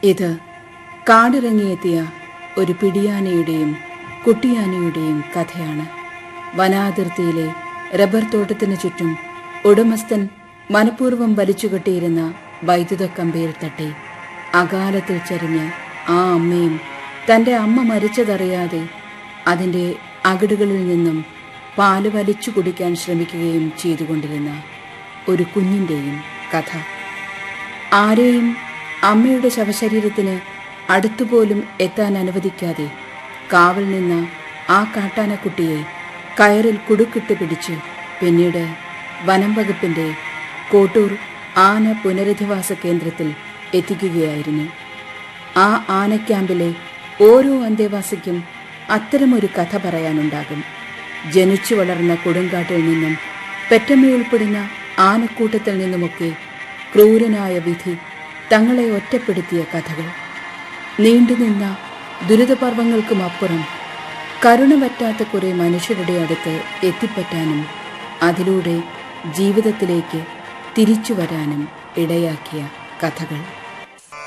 ഇത് കാടിറങ്ങിയെത്തിയ ഒരു പിടിയാനയുടെയും കുട്ടിയാനയുടെയും കഥയാണ് വനാതിർത്തിയിലെ റബ്ബർ തോട്ടത്തിനു ചുറ്റും ഉടമസ്ഥൻ മനഃപൂർവ്വം വലിച്ചുകെട്ടിയിരുന്ന വൈദ്യുത കമ്പിയിൽ തട്ടി അകാലത്തിൽ ചരിഞ്ഞ ആ അമ്മയും തന്റെ അമ്മ മരിച്ചതറിയാതെ അതിന്റെ അകിടുകളിൽ നിന്നും പാല് വലിച്ചു കുടിക്കാൻ ശ്രമിക്കുകയും ചെയ്തുകൊണ്ടിരുന്ന ഒരു കുഞ്ഞിന്റെയും കഥ ആരെയും അമ്മയുടെ ശവശരീരത്തിന് അടുത്തുപോലും എത്താൻ അനുവദിക്കാതെ കാവൽ നിന്ന ആ കാട്ടാനക്കുട്ടിയെ കയറിൽ കുടുക്കിട്ട് പിടിച്ച് പിന്നീട് വനം വകുപ്പിന്റെ കോട്ടൂർ ആന പുനരധിവാസ കേന്ദ്രത്തിൽ എത്തിക്കുകയായിരുന്നു ആ ആന ക്യാമ്പിലെ ഓരോ അന്തേവാസിക്കും അത്തരമൊരു കഥ പറയാനുണ്ടാകും ജനിച്ചു വളർന്ന കൊടുങ്കാട്ടിൽ നിന്നും പെറ്റമ്മയുൾപ്പെടുന്ന ആനക്കൂട്ടത്തിൽ നിന്നുമൊക്കെ ക്രൂരനായ വിധി തങ്ങളെ ഒറ്റപ്പെടുത്തിയ കഥകൾ നീണ്ടുനിന്ന ദുരിതപർവങ്ങൾക്കും അപ്പുറം കരുണ പറ്റാത്ത കുറെ മനുഷ്യരുടെ അടുത്ത് എത്തിപ്പറ്റാനും അതിലൂടെ ജീവിതത്തിലേക്ക് തിരിച്ചു വരാനും ഇടയാക്കിയ കഥകൾ